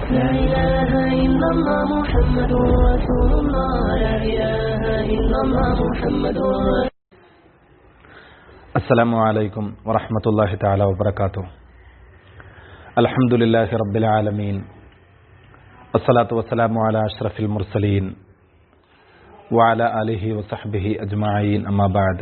لا إله إلا الله محمد رسول الله لا إله إلا الله محمد رسول السلام عليكم ورحمة الله تعالى وبركاته الحمد لله رب العالمين الصلاة والسلام على أشرف المرسلين وعلى آله وصحبه أجمعين أما بعد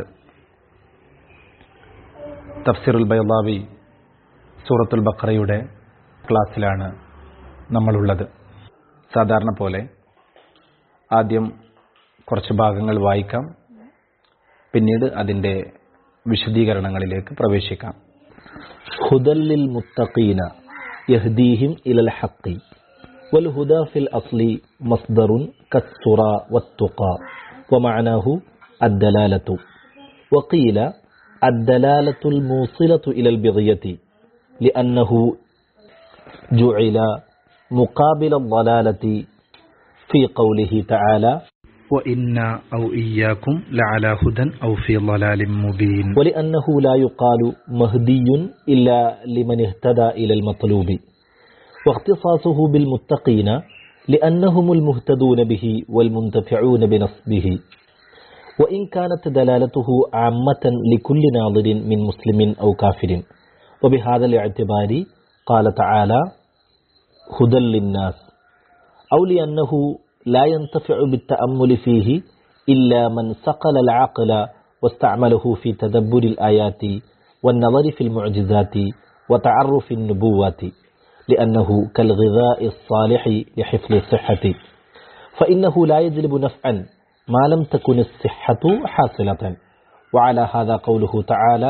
തഫ്സീർ ഉൽ ബൈദാവി സൂറത്തുൽ ബക്രയുടെ ക്ലാസ്സിലാണ് നമ്മളുള്ളത് സാധാരണ പോലെ ആദ്യം കുറച്ച് ഭാഗങ്ങൾ വായിക്കാം പിന്നീട് അതിൻ്റെ വിശദീകരണങ്ങളിലേക്ക് പ്രവേശിക്കാം هدى للمتقين يهديهم إلى الحق والهدى في الأصل مصدر كالسرى والتقى ومعناه الدلالة وقيل الدلالة الموصلة إلى البغية لأنه جعل مقابل الضلالة في قوله تعالى وإنا أو إياكم لعلى هدى أو في ضلال مبين ولأنه لا يقال مهدي إلا لمن اهتدى إلى المطلوب واختصاصه بالمتقين لأنهم المهتدون به والمنتفعون بنصبه وإن كانت دلالته عامة لكل ناظر من مسلم أو كافر وبهذا الاعتبار قال تعالى هدى للناس أو لأنه لا ينتفع بالتأمل فيه إلا من صقل العقل واستعمله في تدبر الآيات والنظر في المعجزات وتعرف النبوات لأنه كالغذاء الصالح لحفظ الصحة فإنه لا يجلب نفعا ما لم تكن الصحة حاصلة وعلى هذا قوله تعالى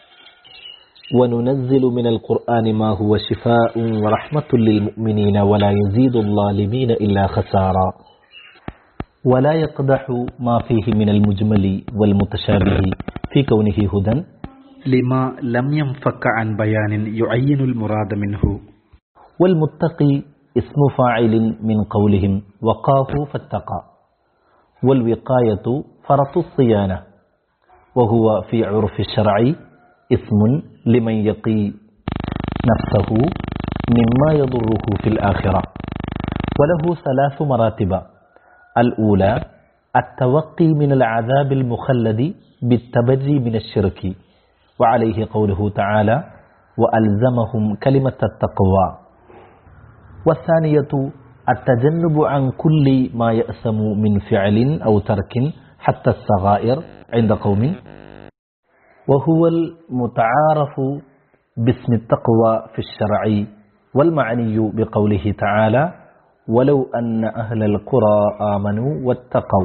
وننزل من القرآن ما هو شفاء ورحمة للمؤمنين ولا يزيد الظالمين إلا خسارا ولا يقدح ما فيه من المجمل والمتشابه في كونه هدى لما لم ينفك عن بيان يعين المراد منه والمتقي اسم فاعل من قولهم وقاه فاتقى والوقاية فرط الصيانة وهو في عرف الشرع اسم لمن يقي نفسه مما يضره في الآخرة وله ثلاث مراتب الأولى التوقي من العذاب المخلد بالتبري من الشرك وعليه قوله تعالى وألزمهم كلمة التقوى والثانية التجنب عن كل ما يأسم من فعل أو ترك حتى الصغائر عند قوم وهو المتعارف باسم التقوى في الشرع والمعني بقوله تعالى ولو أن أهل القرى آمنوا واتقوا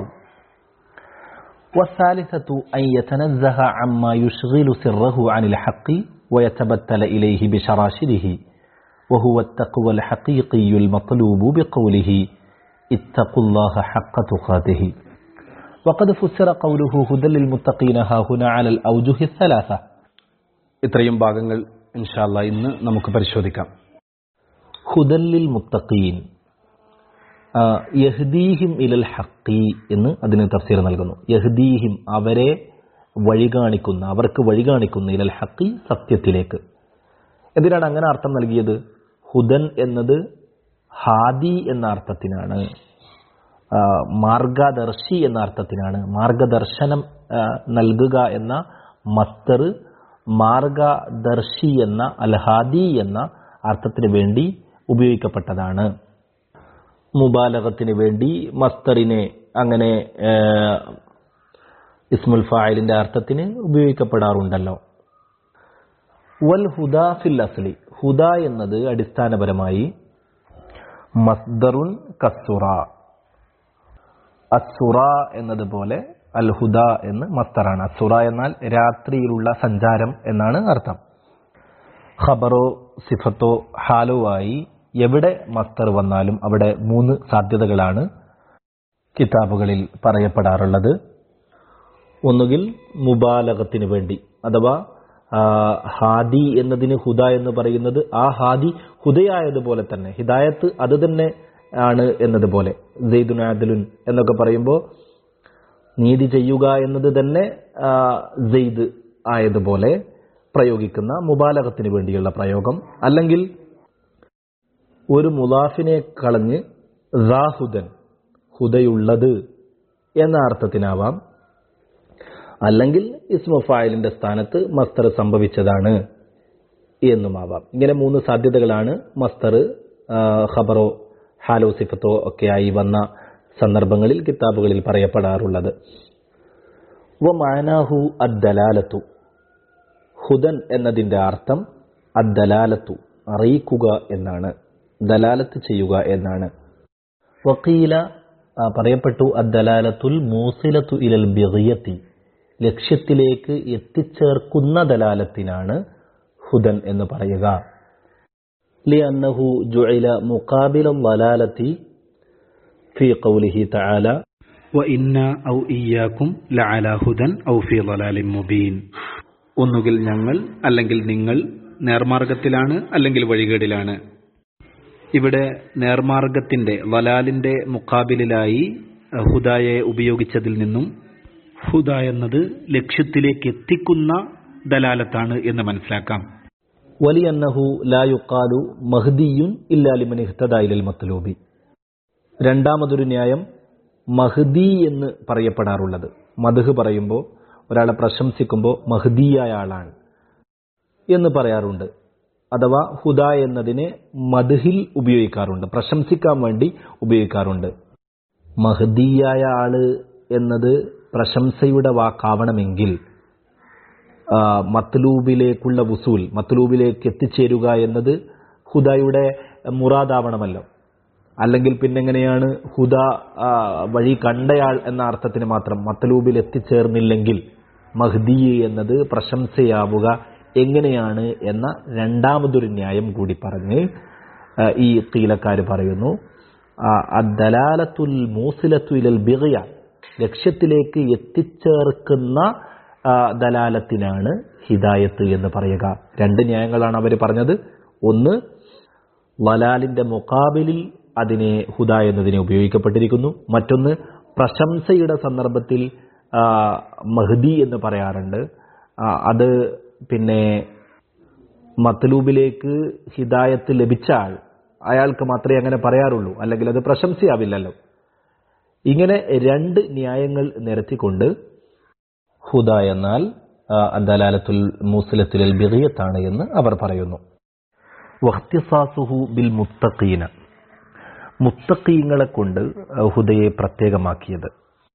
والثالثة أن يتنزه عما يشغل سره عن الحق ويتبتل إليه بشراشره وهو التقوى الحقيقي المطلوب بقوله اتقوا الله حق تقاته وقد فسر قوله هدى للمتقين ها هنا على الأوجه الثلاثة ഇത്രയും ഭാഗങ്ങൾ ഇൻഷാല്ല ഇന്ന് നമുക്ക് പരിശോധിക്കാം ഹുദൻ ലിൽ മുത്തഖീൻ ആ, യഹ്ദീഹിം ഇലൽ ഹക്കി എന്ന് അതിന് തഫ്സീർ നൽകുന്നു യഹ്ദീഹിം അവരെ വഴി കാണിക്കുന്ന അവർക്ക് വഴി കാണിക്കുന്ന ഇലൽ ഹക്കി സത്യത്തിലേക്ക് എന്തിനാണ് അങ്ങനെ അർത്ഥം നൽകിയത് ഹുദൻ എന്നത് ഹാദി എന്ന അർത്ഥത്തിനാണ് ആ, മാർഗദർശി എന്ന അർത്ഥത്തിനാണ് മാർഗദർശനം ആ, നൽകുക എന്ന മസ്തർ മാർഗദർശി എന്ന അൽഹാദി എന്ന അർത്ഥത്തിന് വേണ്ടി ഉപയോഗിക്കപ്പെട്ടതാണ് മുബാലകത്തിന് വേണ്ടി മസ്തറിനെ അങ്ങനെ ആ, ഇസ്മുൽ ഫായിലിന്റെ അർത്ഥത്തിന് ഉപയോഗിക്കപ്പെടാറുണ്ടല്ലോ വൽ ഹുദ ഫിൽ അസ്ലി ഹുദ എന്നത് അടിസ്ഥാനപരമായി മസ്ദറുൻ കസുറ അസുറ എന്നതുപോലെ അൽ ഹുദ എന്ന് മസ്തറാണ് അസുറ എന്നാൽ രാത്രിയിലുള്ള സഞ്ചാരം എന്നാണ് അർത്ഥം ഖബറോ സിഫത്തോ ഹാലോ ആയി എവിടെ മസ്തർ വന്നാലും അവിടെ മൂന്ന് സാധ്യതകളാണ് കിതാബുകളിൽ പറയപ്പെടാറുള്ളത് ഒന്നുകിൽ മുബാലകത്തിന് വേണ്ടി അഥവാ ആ, ഹാദി എന്നതിന് ഹുദ എന്ന് പറയുന്നത് ആ ഹാദി ഹുദയായതുപോലെ തന്നെ ഹിദായത്ത് അത് തന്നെ ആണ് എന്നതുപോലെ സെയ്ദുൻ ആദലുൻ എന്നൊക്കെ പറയുമ്പോൾ നീതി ചെയ്യുക എന്നത് തന്നെ ആ, സെയ്ദ് ആയതുപോലെ പ്രയോഗിക്കുന്ന മുബാലകത്തിന് വേണ്ടിയുള്ള പ്രയോഗം അല്ലെങ്കിൽ ഒരു മുലാഫിനെ കളഞ്ഞ് റാഹുദൻ ഹുദയുള്ളത് എന്ന അർത്ഥത്തിനാവാം അല്ലെങ്കിൽ ഇസ്മുഫായിലിന്റെ സ്ഥാനത്ത് മസ്തർ സംഭവിച്ചതാണ് എന്നുമാവാം ഇങ്ങനെ മൂന്ന് സാധ്യതകളാണ് മസ്തർ ഖബറോ ഹാലോ സിഫത്തോ ഒക്കെയായി വന്ന സന്ദർഭങ്ങളിൽ കിതാബുകളിൽ പറയപ്പെടാറുള്ളത് വ മാനാഹു അദ്ദലാലത്തു ഹുദൻ എന്നതിന്റെ അർത്ഥം അദ്ദലാലത്തു അറിയിക്കുക എന്നാണ് ദലാലത്ത് ചെയ്യുക എന്നാണ് വക്കീല ആ, പറയപ്പെട്ടു അദ്ദലാലത്തുൽ മൂസിലത്തു ഇലൽ ബിഗിയത്തി ലക്ഷ്യത്തിലേക്ക് എത്തിച്ചേർക്കുന്ന ദലാലത്തിനാണ് ഹുദൻ എന്ന് പറയുക ലിഅന്നഹു ജുഇല മുഖാബില ദലാലത്തി ഫീ ഖൗലിഹി തആല وإنا أو إياكم لعلى هدى أو في ضلال مبين ഒന്നുകിൽ ഞങ്ങൾ അല്ലെങ്കിൽ നിങ്ങൾ നേർമാർഗത്തിലാണ് അല്ലെങ്കിൽ വഴികേടിലാണ് ഇവിടെ നേർമാർഗത്തിന്റെ വലാലിന്റെ മുക്കാബിലായി ഹുദായെ ഉപയോഗിച്ചതിൽ നിന്നും ഹുദ എന്നത് ലക്ഷ്യത്തിലേക്ക് എത്തിക്കുന്ന ദലാലത്താണ് എന്ന് മനസ്സിലാക്കാം വലിയന്നഹു ലാ യുക്കാലു മഹ്ദിയുൻ ഇല്ലാ ലിമൻ ഇഹ്തദാ ഇലൽ മത്ലൂബി രണ്ടാമതൊരു ന്യായം മഹ്ദി എന്ന് പറയപ്പെടാറുള്ളത് മധുഹ് പറയുമ്പോൾ ഒരാളെ പ്രശംസിക്കുമ്പോൾ മഹ്ദിയായ ആളാണ് എന്ന് പറയാറുണ്ട് അഥവാ ഹുദ എന്നതിനെ മധുഹിൽ ഉപയോഗിക്കാറുണ്ട് പ്രശംസിക്കാൻ വേണ്ടി ഉപയോഗിക്കാറുണ്ട് മഹ്ദിയായ ആള് എന്നത് പ്രശംസയുടെ വാക്കാവണമെങ്കിൽ ആ, മത്ലൂബിലേക്കുള്ള വുസൂൽ മത്ലൂബിലേക്ക് എത്തിച്ചേരുക എന്നത് ഹുദയുടെ മുറാദാവണമല്ലോ അല്ലെങ്കിൽ പിന്നെങ്ങനെയാണ് ഹുദ ആ, വഴി കണ്ടയാൾ എന്ന അർത്ഥത്തിന് മാത്രം മത്ലൂബിൽ എത്തിച്ചേർന്നില്ലെങ്കിൽ മഹ്ദി എന്നത് പ്രശംസയാവുക എങ്ങനെയാണ് എന്ന രണ്ടാമതൊരു ന്യായം കൂടി പറഞ്ഞ് ആ, ഈ കീലക്കാർ പറയുന്നു ആ, അദ്ദലാലത്തുൽ മൂസിലത്തു ഇലൽ ബിഗിയ ലക്ഷ്യത്തിലേക്ക് എത്തിച്ചേർക്കുന്ന ആ, ദലാലത്തിനാണ് ഹിദായത്ത് എന്ന് പറയുക രണ്ട് ന്യായങ്ങളാണ് അവർ പറഞ്ഞത് ഒന്ന് വലാലിന്റെ മുക്കാബിലിൽ അതിനെ ഹുദ എന്നതിനെ ഉപയോഗിക്കപ്പെട്ടിരിക്കുന്നു മറ്റൊന്ന് പ്രശംസയുടെ സന്ദർഭത്തിൽ ആ, മഹ്ദി എന്ന് പറയാറുണ്ട് ആ, അത് പിന്നെ മത്ലൂബിലേക്ക് ഹിദായത്ത് ലഭിച്ച ആൾ അയാൾക്ക് മാത്രമേ അങ്ങനെ പറയാറുള്ളൂ അല്ലെങ്കിൽ അത് പ്രശംസയാവില്ലല്ലോ ഇങ്ങനെ രണ്ട് ന്യായങ്ങൾ നിരത്തിക്കൊണ്ട് ഹുദ എന്നാൽ ആ, ദലാലത്തുൽ മൂസിലത്തുൽ ബിഗിയത്താണ് എന്ന് അവർ പറയുന്നു വഹ്തിസാസുഹു ബിൽ മുത്തഖീന മുത്തഖീങ്ങളെ കൊണ്ട് ഹുദയെ പ്രത്യേകമാക്കിയത്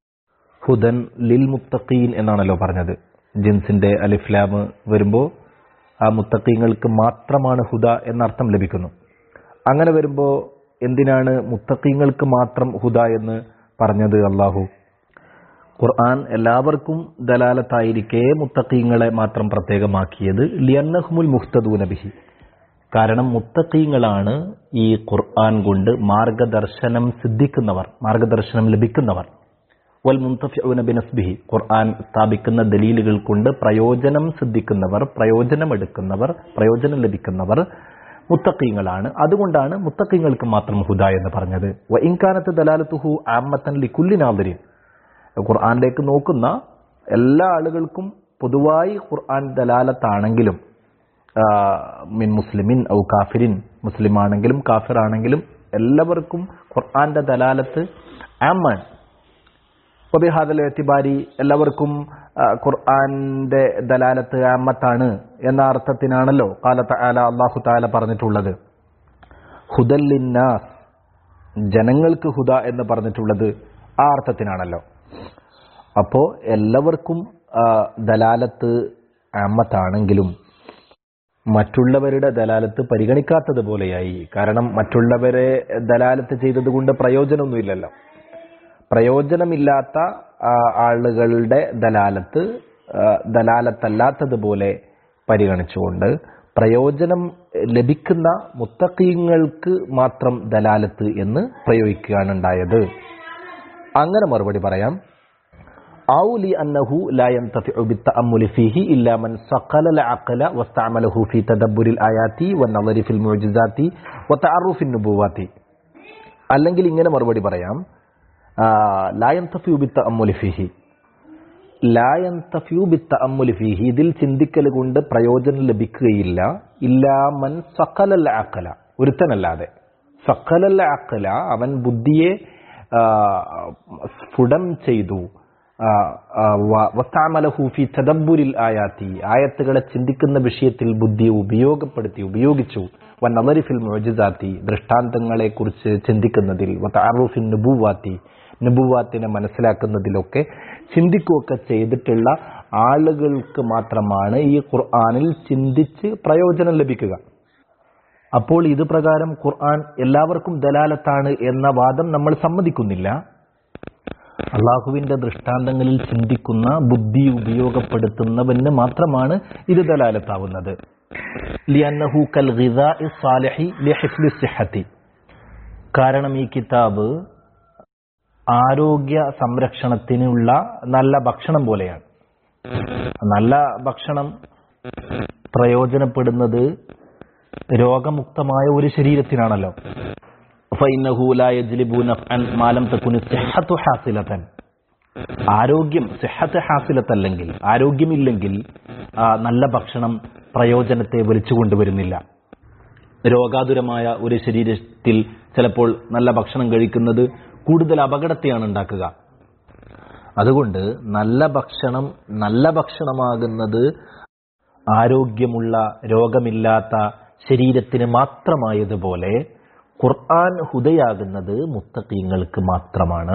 ഹുദൻ ലിൽ മുത്തഖീൻ എന്നാണല്ലോ പറഞ്ഞത് ജിൻസിന്റെ അലിഫ്ലാം വരുമ്പോൾ ആ മുത്തഖീങ്ങൾക്ക് മാത്രമാണ് ഹുദ എന്നർത്ഥം ലഭിക്കുന്നു അങ്ങനെ വരുമ്പോൾ എന്തിനാണ് മുത്തഖീങ്ങൾക്ക് മാത്രം ഹുദ എന്ന് പറഞ്ഞത് അള്ളാഹു ഖുർആൻ എല്ലാവർക്കും ദലാലത്തായിരിക്കെ മുത്തഖീങ്ങളെ മാത്രം പ്രത്യേകമാക്കിയത് ലിയന്നഹുമുൽ മുഹ്തദൂന ബിഹി കാരണം മുത്തഖീങ്ങളാണ് ഈ ഖുർആൻ കൊണ്ട് മാർഗദർശനം സിദ്ധിക്കുന്നവർ മാർഗദർശനം ലഭിക്കുന്നവർ വൽ മുന്തഫിഉന ബിനസ്ബിഹി ഖുർആൻ സ്ഥാപിക്കുന്ന ദലീലുകൾ കൊണ്ട് പ്രയോജനം സിദ്ധിക്കുന്നവർ പ്രയോജനമെടുക്കുന്നവർ പ്രയോജനം ലഭിക്കുന്നവർ മുത്തഖീങ്ങളാണ് അതുകൊണ്ടാണ് മുത്തഖീങ്ങൾക്ക് മാത്രം ഹുദ എന്ന് പറഞ്ഞത് വ ഇൻകാനത്ത് ദലാലത്തുഹു ആമ്മത്തൻ ലിക്കുല്ലി നാദരീൻ ഖുർആനിലേക്ക് നോക്കുന്ന എല്ലാ ആളുകൾക്കും പൊതുവായി ഖുർആൻ ദലാലത്താണെങ്കിലും ആ, മിൻ മുസ്ലിമിൻ ഔ കാഫിരിൻ മുസ്ലിം ആണെങ്കിലും കാഫിർ ആണെങ്കിലും എല്ലാവർക്കും ഖുർആന്റെ ദലാലത്ത് ആമാണ് വബിഹാദൽ എത്തിബാരി എല്ലാവർക്കും ആ, ഖുർആന്റെ ദലാലത്ത് ആമത്താണ് എന്ന അർത്ഥത്തിനാണല്ലോ കാലത്ത് ആല അള്ളാഹു താല പറഞ്ഞിട്ടുള്ളത് ഹുദല്ലിന്നാസ് ജനങ്ങൾക്ക് ഹുദ എന്ന് പറഞ്ഞിട്ടുള്ളത് ആ അർത്ഥത്തിനാണല്ലോ അപ്പോ എല്ലാവർക്കും ആ, ദലാലത്ത് ആമത്താണെങ്കിലും മറ്റുള്ളവരുടെ ദലാലത്ത് പരിഗണിക്കാത്തതുപോലെയായി കാരണം മറ്റുള്ളവരെ ദലാലത്ത് ചെയ്തതുകൊണ്ട് പ്രയോജനമൊന്നുമില്ലല്ലോ പ്രയോജനമില്ലാത്ത ആ, ആളുകളുടെ ദലാലത്ത് ആ, ദലാലത്തല്ലാത്തതുപോലെ പരിഗണിച്ചുകൊണ്ട് പ്രയോജനം ലഭിക്കുന്ന മുത്തക്കീങ്ങൾക്ക് മാത്രം ദലാലത്ത് എന്ന് പ്രയോഗിക്കുകയാണ് ഉണ്ടായത് അങ്ങനെ മറുപടി പറയാം أو لأنه لا ينتفع بالتأمل فيه إلا من صقل العقل واستعمله في تدبر الآيات والنظر في المعجزات وتعرف النبوات അല്ലെങ്കിൽ ഇങ്ങനെ മറുപടി പറയാം ലായൻ തഫ്യൂ ബി തഅമ്മുലി ഫീഹി ലായൻ തഫ്യൂ ബി തഅമ്മുലി ഫീഹി ഇതിൽ ചിന്തിക്കൽ കൊണ്ട് പ്രയോജനം ലഭിക്കുകയില്ല ഇല്ലാ മൻ സഖലൽ അഖല ഒരുത്തനല്ലാതെ സക്കലല്ല അക്കല അവൻ ബുദ്ധിയെ ആ, സ്ഫുടം ചെയ്തു ആ, ആ, വ- വസ്താമലഹു ഫി തദബ്ബുരിൽ ആയാത്തി ആയത്തുകളെ ചിന്തിക്കുന്ന വിഷയത്തിൽ ബുദ്ധിയെ ഉപയോഗപ്പെടുത്തി ഉപയോഗിച്ചു വൻ നദരിഫിൽ മുഅജിസാത്തി ദൃഷ്ടാന്തങ്ങളെ കുറിച്ച് ചിന്തിക്കുന്നതിൽ വത്താറുഫിൻ നുബുവാത്തി നുബുവാത്തിനെ മനസ്സിലാക്കുന്നതിലൊക്കെ ചിന്തിക്കുകയൊക്കെ ചെയ്തിട്ടുള്ള ആളുകൾക്ക് മാത്രമാണ് ഈ ഖുർആനിൽ ചിന്തിച്ച് പ്രയോജനം ലഭിക്കുക അപ്പോൾ ഇത് പ്രകാരം ഖുർആൻ എല്ലാവർക്കും ദലാലത്താണ് എന്ന വാദം നമ്മൾ സമ്മതിക്കുന്നില്ല അള്ളാഹുവിന്റെ ദൃഷ്ടാന്തങ്ങളിൽ ചിന്തിക്കുന്ന ബുദ്ധി ഉപയോഗപ്പെടുത്തുന്നവന് മാത്രമാണ് ഇത് ദലാലത്താവുന്നത് ലിയന്നഹു കൽ ഗിദാഇ സാലിഹി ലിഹിഫ്ലി സിഹത്തി കാരണം ഈ കിതാബ് ആരോഗ്യ സംരക്ഷണത്തിനുള്ള നല്ല ഭക്ഷണം പോലെയാണ് നല്ല ഭക്ഷണം പ്രയോജനപ്പെടുന്നത് രോഗമുക്തമായ ഒരു ശരീരത്തിനാണല്ലോ فإنه لا يجلب نفعا ما لم تكن الصحة حاصلة ആരോഗ്യം സിഹത്ത് ഹാസിലത്തല്ലെങ്കിൽ ആരോഗ്യമില്ലെങ്കിൽ ആ, നല്ല ഭക്ഷണം പ്രയോജനത്തെ വലിച്ചു കൊണ്ടുവരുന്നില്ല രോഗാതുരമായ ഒരു ശരീരത്തിൽ ചിലപ്പോൾ നല്ല ഭക്ഷണം കഴിക്കുന്നത് കൂടുതൽ അപകടത്തെയാണ് ഉണ്ടാക്കുക അതുകൊണ്ട് നല്ല ഭക്ഷണം നല്ല ഭക്ഷണമാകുന്നത് ആരോഗ്യമുള്ള രോഗമില്ലാത്ത ശരീരത്തിന് മാത്രമായതുപോലെ ഖുർആൻ ഹുദയാകുന്നത് മുത്തഖീങ്ങൾക്ക് മാത്രമാണ്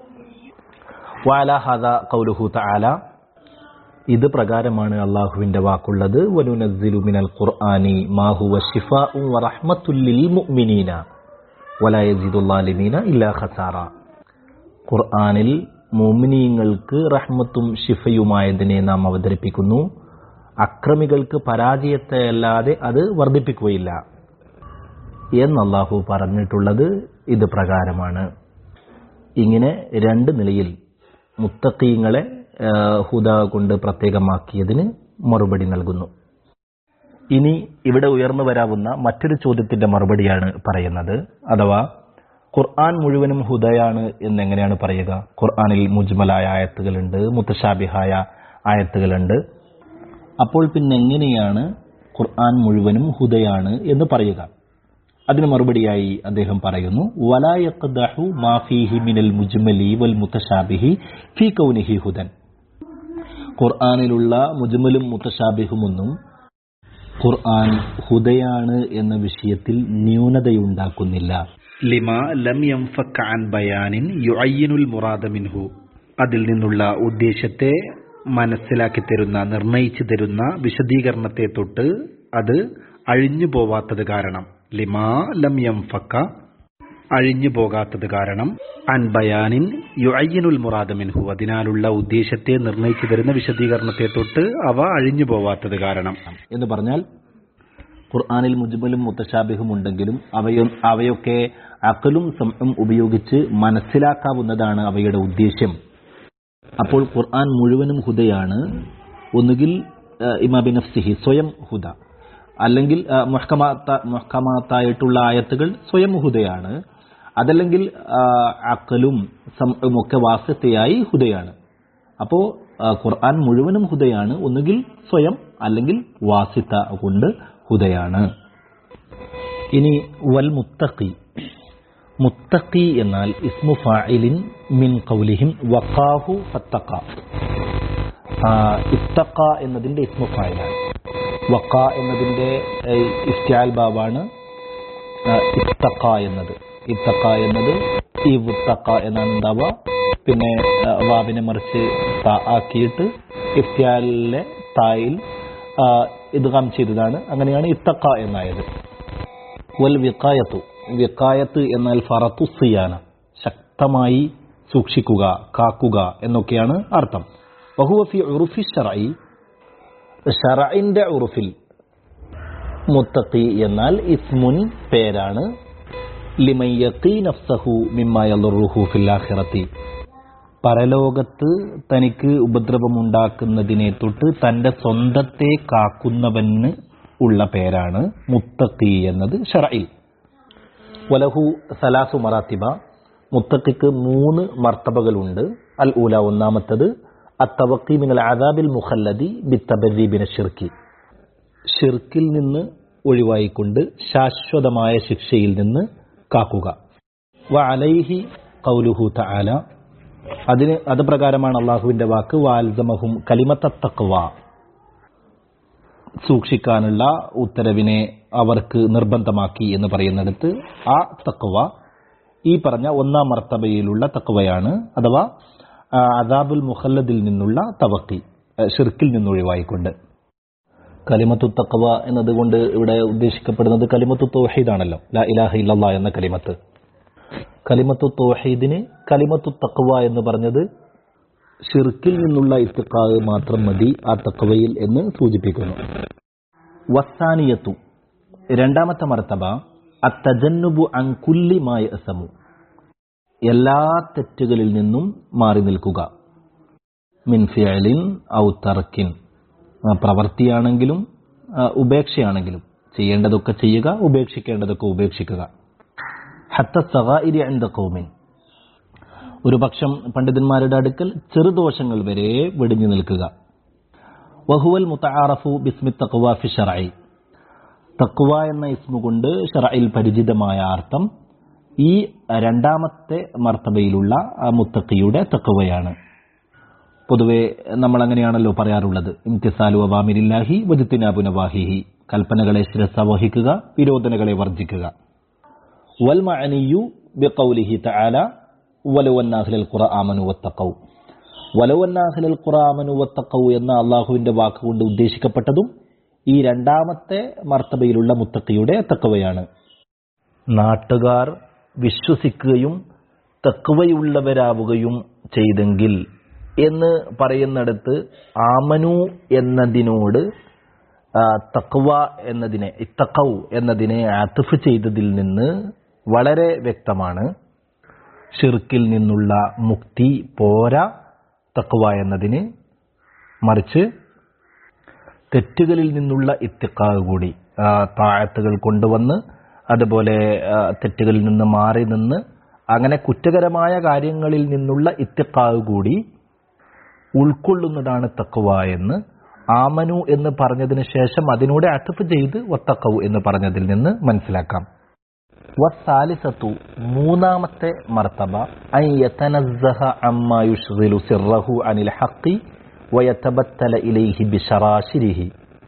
വാല ഹദ കൗലുഹു തആല ഇത് പ്രകാരമാണ് അള്ളാഹുവിന്റെ വാക്കുള്ളത് വനുനസ്സിലു മിനൽ ഖുർആനി മാ ഹുവ ശിഫാഉൻ വറഹ്മത്തുൽ ലിൽ മുഅ്മിനീന വലാ യസിദുല്ലാലിമീന ഇല്ലാ ഖസാറ ഖുർആനിൽ മുഅ്മിനീങ്ങൾക്ക് റഹ്മത്തും ശിഫയുമായതിനെ നാം അവതരിപ്പിക്കുന്നു അക്രമികൾക്ക് പരാജയത്തെ അല്ലാതെ അത് വർദ്ധിപ്പിക്കുകയില്ല എന്ന് അള്ളാഹു പറഞ്ഞിട്ടുള്ളത് ഇത് പ്രകാരമാണ് ഇങ്ങനെ രണ്ട് നിലയിൽ മുത്തക്കീങ്ങളെ ആ, ഹുദ കൊണ്ട് പ്രത്യേകമാക്കിയതിന് മറുപടി നൽകുന്നു ഇനി ഇവിടെ ഉയർന്നു വരാവുന്ന മറ്റൊരു ചോദ്യത്തിന്റെ മറുപടിയാണ് പറയുന്നത് അഥവാ ഖുർആൻ മുഴുവനും ഹുദയാണ് എന്നെങ്ങനെയാണ് പറയുക ഖുർആനിൽ മുജ്മലായ ആയത്തുകളുണ്ട് മുത്തശാബിഹായ ആയത്തുകളുണ്ട് അപ്പോൾ പിന്നെ എങ്ങനെയാണ് ഖുർആൻ മുഴുവനും ഹുദയാണ് എന്ന് പറയുക അതിന് മറുപടിയായി അദ്ദേഹം പറയുന്നു വലായഖ്ദഹു മാ ഫീഹി മിനൽ മുജ്മലി വൽ മുത്തശാബിഹി ഫീ കൗനിഹി ഹുദൻ ഖുർആനിലുള്ള മുജ്മലും മുത്തശാബിഹുമൊന്നും ഖുർആൻ ഹുദയാണ് എന്ന വിഷയത്തിൽ ന്യൂനതയുണ്ടാക്കുന്നില്ല ലിമ ലം യംഫക്ക അൻ ബയാനിൻ യുഅയ്യിനുൽ മുറാദ മിൻഹു അതിൽ നിന്നുള്ള ഉദ്ദേശത്തെ മനസ്സിലാക്കി തരുന്ന നിർണയിച്ചു തരുന്ന വിശദീകരണത്തെ തൊട്ട് അത് അഴിഞ്ഞു പോവാത്തത് കാരണം ലിമാ ലം യംഫക്ക അഴിഞ്ഞു പോകാത്തത് കാരണം അൻ ബയാനിൻ യുഅയ്യിനുൽ മുറാദ മിൻഹു അതിനാലുള്ള ഉദ്ദേശത്തെ നിർണയിച്ചു തരുന്ന വിശദീകരണത്തെ തൊട്ട് അവ അഴിഞ്ഞു പോവാത്തത് കാരണം എന്ന് പറഞ്ഞാൽ ഖുർആനിൽ മുജ്മലും മുത്തശാബിഹും ഉണ്ടെങ്കിലും അവയൊ അവയൊക്കെ അക്കലും സംഉം ഉപയോഗിച്ച് മനസ്സിലാക്കാവുന്നതാണ് അവയുടെ ഉദ്ദേശ്യം അപ്പോൾ ഖുർആൻ മുഴുവനും ഹുദയാണ് ഒന്നുകിൽ ഇമാബി നഫ്സിഹി സ്വയം ഹുദ അല്ലെങ്കിൽ ആ, മുഹ്കമാത്ത മുഹ്കമാത്തായിട്ടുള്ള ആയത്തുകൾ സ്വയം ഹുദയാണ് അതല്ലെങ്കിൽ ആ, അക്കലും സംഉം ഒക്കെ വാസ്യത്തെയായി ഹുദയാണ് അപ്പോൾ ഖുർആൻ മുഴുവനും ഹുദയാണ് ഒന്നുകിൽ സ്വയം അല്ലെങ്കിൽ വാസിത്ത കൊണ്ട് ഹുദയാണ് ഇനി വൽ മുത്തഖി മുത്തഖി എന്നാൽ ഇസ്മു ഫായിലിൻ മിൻ കൗലിഹിം വഖാഹു ഫത്തഖ ആ, ഇത്തഖ എന്നതിന്റെ ഇസ്മു ഫായിലാണ് വഖ എന്നതിന്റെ ഏഹ്, ഇഫ്തിയാൽ ബാബാണ് ആ, ഇത്തഖ എന്നത് ഇത്തഖ എന്നത് ഇവുത്തഖ എന്നാണ് ഉണ്ടാവുക പിന്നെ ആ, വാവിനെ മറിച്ച് ത ആക്കിയിട്ട് ഇഫ്തിയാലിലെ തായിൽ ഇദ്ഗാം ചെയ്തതാണ് അങ്ങനെയാണ് ഇത്തഖ എന്നായത് വൽ വിക്കായത്തു വിക്കായത്ത് എന്നാൽ ഫറത്തു സിയാന ശക്തമായി സൂക്ഷിക്കുക കാക്കുക എന്നൊക്കെയാണ് അർത്ഥം ബഹുവഫി ഉറുഫി ഷറൈ ഷറൈന്റെ ഉറുഫിൽ മുത്തഖി എന്നാൽ ഇസ്മുൻ പേരാണ് ലിമൻ യഖീ നഫ്സഹു മിമ്മ യളുറുഹു ഫിൽ ആഖിറത്തി പരലോകത്ത് തനിക്ക് ഉപദ്രവമുണ്ടാക്കുന്നതിനെ തൊട്ട് തന്റെ സ്വന്തത്തെ കാക്കുന്നവന് ഉള്ള പേരാണ് മുത്തഖി എന്നത് ഷറയിൽ വലഹു സലാസു മറാത്തിബ മുത്തഖിക്ക് മൂന്ന് മർത്തബകളുണ്ട് അൽ ഊല ഒന്നാമത്തത് അത്തവക്കി മിനൽ അദാബിൽ മുഖല്ലദി ബിത്തബരി ബിന ഷിർക്കി ഷിർക്കിൽ നിന്ന് ഒഴിവായിക്കൊണ്ട് ശാശ്വതമായ ശിക്ഷയിൽ നിന്ന് കാക്കുക വ അലൈഹി കൗലുഹു തആല അതിന് അത് പ്രകാരമാണ് അള്ളാഹുവിന്റെ വാക്ക് വാൽസമഹും കലിമത്ത തക്വ സൂക്ഷിക്കാനുള്ള ഉത്തരവിനെ അവർക്ക് നിർബന്ധമാക്കി എന്ന് പറയുന്നിടത്ത് ആ തക്വ ഈ പറഞ്ഞ ഒന്നാം മർത്തബയിലുള്ള തക്വയാണ് അഥവാ ആ, അദാബുൽ മുഹല്ലദിൽ നിന്നുള്ള തവക്കി ആ, ഷിർക്കിൽ നിന്നൊഴിവായിക്കൊണ്ട് കലിമത്തു തക്വ എന്നതുകൊണ്ട് ഇവിടെ ഉദ്ദേശിക്കപ്പെടുന്നത് കലിമത്തു തൗഹീദാണല്ലോ ലാ ഇലാഹ ഇല്ലല്ലാ എന്ന കലിമത്ത് കലിമത്തു തൗഹീദിന് കലിമത്തു തക്വ എന്ന് പറഞ്ഞത് ഷിർക്കിൽ നിന്നുള്ള ഇത്തിക്കാവ് മാത്രം മതി ആ തക്വയിൽ എന്ന് സൂചിപ്പിക്കുന്നു വസാനിയത്തു രണ്ടാമത്തെ മർത്തബ അത്തജന്നുബു അങ്കുല്ലി മായ അസമു എല്ലാ തെറ്റുകളിൽ നിന്നും മാറി നിൽക്കുക മിൻ ഫിയലിൻ ഔ തർക്കിൻ ആ, പ്രവൃത്തിയാണെങ്കിലും ആ, ഉപേക്ഷയാണെങ്കിലും ചെയ്യേണ്ടതൊക്കെ ചെയ്യുക ഉപേക്ഷിക്കേണ്ടതൊക്കെ ഉപേക്ഷിക്കുക ഹത്ത സഹായിരി എന്ത കൗമിൻ ഒരു പക്ഷം പണ്ഡിതന്മാരുടെ അടുക്കൽ ചെറുദോഷങ്ങൾ വരെ വെടിഞ്ഞു നിൽക്കുക വഹുവൽ മുത്തആറഫു ബിസ്മി തഖ്വ ഫി ശർഈ തഖ്വ എന്ന ഇസ്മു കൊണ്ട് ഷറയിൽ പരിചിതമായ അർത്ഥം ഈ രണ്ടാമത്തെ മർത്തബയിലുള്ള ആ മുത്തഖിയുടെ തഖ്വയാണ് പൊതുവെ നമ്മൾ അങ്ങനെയാണല്ലോ പറയാറുള്ളത് ഇംതിസാലു അവാമിരില്ലാഹി വജുത്തിനാബു നവാഹിഹി കൽപ്പനകളെ ശിരസ വഹിക്കുക വിരോധനകളെ വർജിക്കുക വൽ മഅനിയു ബിഖൗലിഹി തആല വലൗ അന്ന അഹ്ലൽ ഖുറ ആമനു വത്തഖൗ വലൗ അന്ന അഹ്ലൽ ഖുറ ആമനു വത്തഖൗ എന്ന അള്ളാഹുവിന്റെ വാക്കുകൊണ്ട് ഉദ്ദേശിക്കപ്പെട്ടതും ഈ രണ്ടാമത്തെ മർത്തബയിലുള്ള മുത്തഖിയുടെ തക്കവയാണ് നാട്ടുകാർ വിശ്വസിക്കുകയും തക്കവയുള്ളവരാവുകയും ചെയ്തെങ്കിൽ എന്ന് പറയുന്നിടത്ത് ആമനു എന്നതിനോട് ആ, തക്വ എന്നതിനെ ഇത്തക്കൗ എന്നതിനെ ആത്തിഫ് ചെയ്തതിൽ നിന്ന് വളരെ വ്യക്തമാണ് ഷിർക്കിൽ നിന്നുള്ള മുക്തി പോരാ തക്വ എന്നതിന് മറിച്ച് തെറ്റുകളിൽ നിന്നുള്ള ഇത്തിക്കാവ് കൂടി ആ, താഴത്തുകൾ കൊണ്ടുവന്ന് അതുപോലെ ആ, തെറ്റുകളിൽ നിന്ന് മാറി നിന്ന് അങ്ങനെ കുറ്റകരമായ കാര്യങ്ങളിൽ നിന്നുള്ള ഇത്തിക്കാവ് കൂടി ഉൾക്കൊള്ളുന്നതാണ് തക്വ എന്ന് ആമനു എന്ന് പറഞ്ഞതിന് ശേഷം അതിനോട് അറ്റഫ് ചെയ്ത് വത്തക്കവ് എന്ന് പറഞ്ഞതിൽ നിന്ന് മനസ്സിലാക്കാം വസാലിസത്തു മൂന്നാമത്തെ മർത്തബ അൻ യതനസ്സഹ അമ്മാ യുഷ്ഗിലു സിർറഹു അനിൽ ഹഖി വയതബത്തല ഇലൈഹി ബിശറാശിരിഹി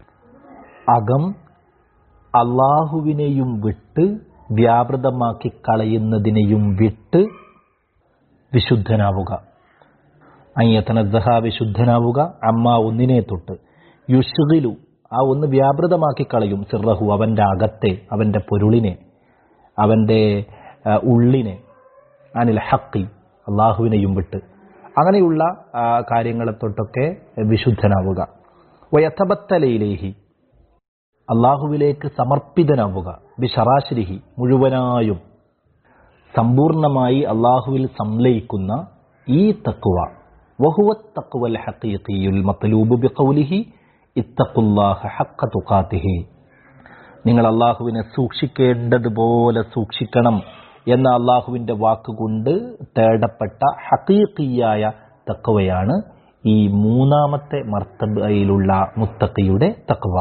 അകം അള്ളാഹുവിനെയും വിട്ട് വ്യാപൃതമാക്കി കളയുന്നതിനെയും വിട്ട് വിശുദ്ധനാവുക അയ്യത്തനദ്ദഹ വിശുദ്ധനാവുക അമ്മ ഒന്നിനെ തൊട്ട് യുഷ്ഗിലു ആ ഒന്ന് വ്യാപൃതമാക്കി കളയും സിറഹു അവന്റെ അകത്തെ അവന്റെ പൊരുളിനെ അവന്റെ ആ, ഉള്ളിനെ അനിൽ ഹക്കി അള്ളാഹുവിനെയും വിട്ട് അങ്ങനെയുള്ള ആ, കാര്യങ്ങളെ തൊട്ടൊക്കെ വിശുദ്ധനാവുക വയത്തബത്തലയിലേഹി അള്ളാഹുവിലേക്ക് സമർപ്പിതനാവുക ബിഷറാശിരിഹി മുഴുവനായും സമ്പൂർണമായി അള്ളാഹുവിൽ സംലയിക്കുന്ന ഈ തക്കുവ വഹുവ തക്കുവൽ ഹഖീഖിയുൽ മത്ലൂബു ബിഖൗലിഹി ഇത്തഖുല്ലാഹ ഹഖ തുഖാതിഹി നിങ്ങൾ അള്ളാഹുവിനെ സൂക്ഷിക്കേണ്ടതുപോലെ സൂക്ഷിക്കണം എന്ന അള്ളാഹുവിന്റെ വാക്കുകൊണ്ട് തേടപ്പെട്ട ഹഖീഖിയായ തക്കവയാണ് ഈ മൂന്നാമത്തെ മർത്തബയിലുള്ള മുത്തഖിയുടെ തക്വ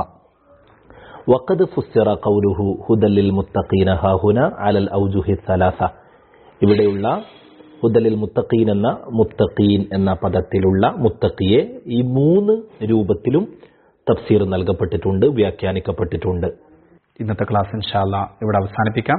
വഖദ് ഫുസ്സിറ ഖൗലുഹു ഹുദലിൽ മുത്തഖീന ഹാഹുന അലൽ ഔജുഹി സലാസ ഇവിടെയുള്ള ഹുദലിൽ മുത്തഖീൻ എന്ന മുത്തഖീൻ എന്ന പദത്തിലുള്ള മുത്തഖിയെ ഈ മൂന്ന് രൂപത്തിലും തഫ്സീർ നൽകപ്പെട്ടിട്ടുണ്ട് വ്യാഖ്യാനിക്കപ്പെട്ടിട്ടുണ്ട് ഇന്നത്തെ ക്ലാസ് ഇൻഷാല്ല ഇവിടെ അവസാനിപ്പിക്കാം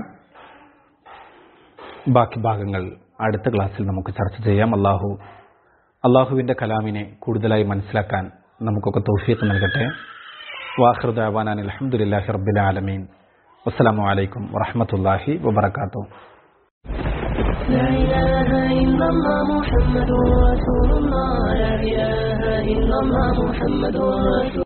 ബാക്കി ഭാഗങ്ങൾ അടുത്ത ക്ലാസ്സിൽ നമുക്ക് ചർച്ച ചെയ്യാം അള്ളാഹു അള്ളാഹുവിൻ്റെ കലാമിനെ കൂടുതലായി മനസ്സിലാക്കാൻ നമുക്കൊക്കെ തൗഫീഖ് നൽകട്ടെ വാഹൃദാൻ അലഹമുല്ലാഹി റബ്ബിൽ ആലമീൻ വസ്സലാമു അലൈക്കും വറഹമത്തല്ലാഹി വബർക്കാത്തു لا إله إلا الله محمد رسول الله لا إله إلا الله محمد رسول